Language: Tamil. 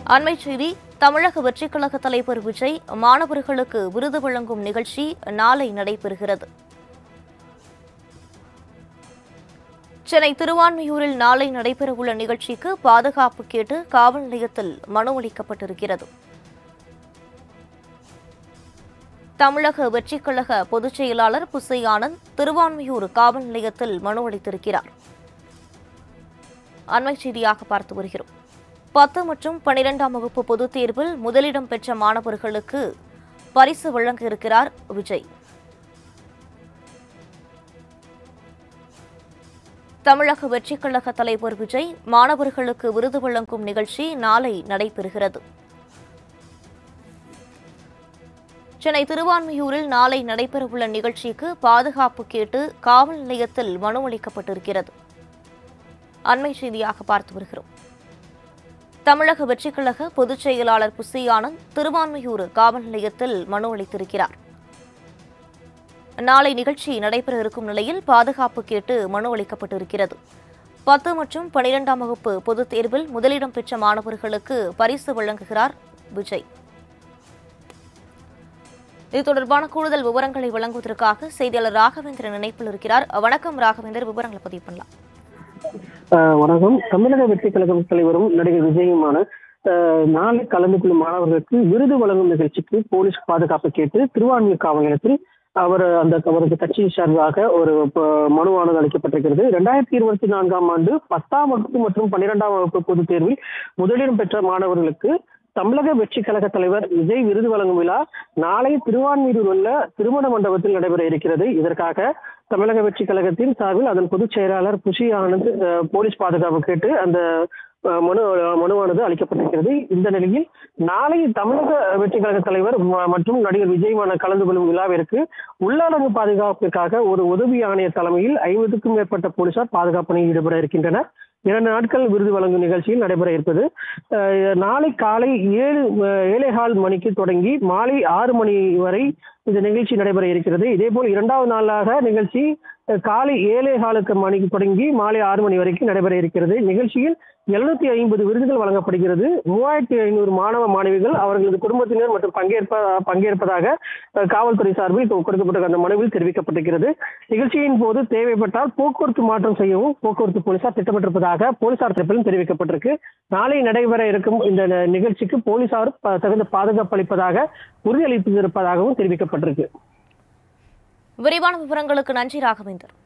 அண்மைச் செய்தி தமிழக வெற்றிக் கழக தலைவர் விஜய் மாணவர்களுக்கு விருது வழங்கும் நிகழ்ச்சி நாளை நடைபெறுகிறது சென்னை திருவான்மியூரில் நாளை நடைபெறவுள்ள நிகழ்ச்சிக்கு பாதுகாப்பு கேட்டு காவல் நிலையத்தில் மனு அளிக்கப்பட்டிருக்கிறது தமிழக வெற்றிக் கழக பொதுச் செயலாளர் புசை ஆனந்த் திருவான்மியூர் காவல் நிலையத்தில் மனு அளித்திருக்கிறார் அண்மைச் செய்தியாக பார்த்து வருகிறோம் பத்து மற்றும் பனிரெண்டாம் வகுப்பு பொதுத் தேர்வில் முதலிடம் பெற்ற மாணவர்களுக்கு பரிசு வழங்க இருக்கிறார் விஜய் தமிழக வெற்றிக் கழக தலைவர் விஜய் மாணவர்களுக்கு விருது வழங்கும் நிகழ்ச்சி நாளை நடைபெறுகிறது சென்னை திருவான்மியூரில் நாளை நடைபெறவுள்ள நிகழ்ச்சிக்கு பாதுகாப்பு கேட்டு காவல் நிலையத்தில் மனு அளிக்கப்பட்டிருக்கிறது அண்மை செய்தியாக பார்த்து வருகிறோம் தமிழக வெற்றிக் கழக பொதுச் செயலாளர் புசி ஆனந்த் திருவான்மியூர் காவல் நிலையத்தில் மனு அளித்திருக்கிறார் நாளை நிகழ்ச்சி நடைபெற இருக்கும் நிலையில் பாதுகாப்பு கேட்டு மனு அளிக்கப்பட்டிருக்கிறது பத்து மற்றும் பனிரெண்டாம் வகுப்பு பொதுத் தேர்வில் முதலிடம் பெற்ற மாணவர்களுக்கு பரிசு வழங்குகிறார் விஜய் இது தொடர்பான கூடுதல் விவரங்களை வழங்குவதற்காக செய்தியாளர் ராகவேந்திரன் இணைப்பில் இருக்கிறார் வணக்கம் ராகவேந்தர் விவரங்களை பதிவு பண்ணலாம் ஆஹ் வணக்கம் தமிழக வெற்றி கழகம் தலைவரும் நடிகர் விஜயுமான ஆஹ் நாளை கலந்து கொள்ளும் மாணவர்களுக்கு விருது வழங்கும் நிகழ்ச்சிக்கு போலீஸ் பாதுகாப்பு கேட்டு திருவான்மியூர் காவல் நிலையத்தில் அவர் அந்த அவரது கட்சியின் சார்பாக ஒரு ப- மனுவானது அளிக்கப்பட்டிருக்கிறது இரண்டாயிரத்தி இருபத்தி நான்காம் ஆண்டு பத்தாம் வகுப்பு மற்றும் பன்னிரெண்டாம் வகுப்பு பொதுத் தேர்வில் முதலிடம் பெற்ற மாணவர்களுக்கு தமிழக வெற்றி கழக தலைவர் விஜய் விருது வழங்கும் விழா நாளை திருவான்மியூரில் உள்ள திருமண மண்டபத்தில் நடைபெற இருக்கிறது இதற்காக தமிழக வெற்றி கழகத்தின் சார்பில் அதன் பொதுச் செயலாளர் புஷி ஆனந்த் அஹ், போலீஸ் பாதுகாப்பு கேட்டு அந்த அஹ், மனு மனுவானது அளிக்கப்பட்டிருக்கிறது இந்த நிலையில் நாளை தமிழக வெற்றி கழக தலைவர் ம- மற்றும் நடிகர் விஜயமான கலந்து கொள்ளும் விழாவிற்கு உள்ளடங்கு பாதுகாப்பிற்காக ஒரு உதவி ஆணையர் தலைமையில் ஐம்பதுக்கும் மேற்பட்ட போலீசார் பாதுகாப்பு பணியில் ஈடுபட இருக்கின்றனர் இரண்டு நாட்கள் விருது வழங்கும் நிகழ்ச்சியில் நடைபெற இருப்பது அஹ், நாளை காலை ஏழு அஹ், ஏழேகால் மணிக்கு தொடங்கி மாலை ஆறு மணி வரை இந்த நிகழ்ச்சி நடைபெற இருக்கிறது இதேபோல் இரண்டாவது நாளாக நிகழ்ச்சி அஹ், காலை ஏழே காலுக்கு மணிக்கு தொடங்கி மாலை ஆறு மணி வரைக்கும் நடைபெற இருக்கிறது நிகழ்ச்சியில் எழுநூத்தி ஐம்பது விருதுகள் வழங்கப்படுகிறது மூவாயிரத்தி ஐநூறு மாணவ மாணவிகள் அவர்களது குடும்பத்தினர் மற்றும் பங்கேற்ப பங்கேற்பதாக அஹ், காவல்துறை சார்பில் கொ- கொடுக்கப்பட்ட அந்த மனுவில் தெரிவிக்கப்பட்டிருக்கிறது நிகழ்ச்சியின் போது தேவைப்பட்டால் போக்குவரத்து மாற்றம் செய்யவும் போக்குவரத்து போலீசார் திட்டமிட்டிருப்பதாக போலீசார் தரப்பிலும் தெரிவிக்கப்பட்டிருக்கு நாளை நடைபெற இருக்கும் இந்த ந- நிகழ்ச்சிக்கு போலீசார் ப- தகுந்த பாதுகாப்பு அளிப்பதாக உறுதியளித்திருப்பதாகவும் தெரிவிக்கப்பட்டிருக்கு விரிவான விவரங்களுக்கு நன்றி ராகவேந்தர்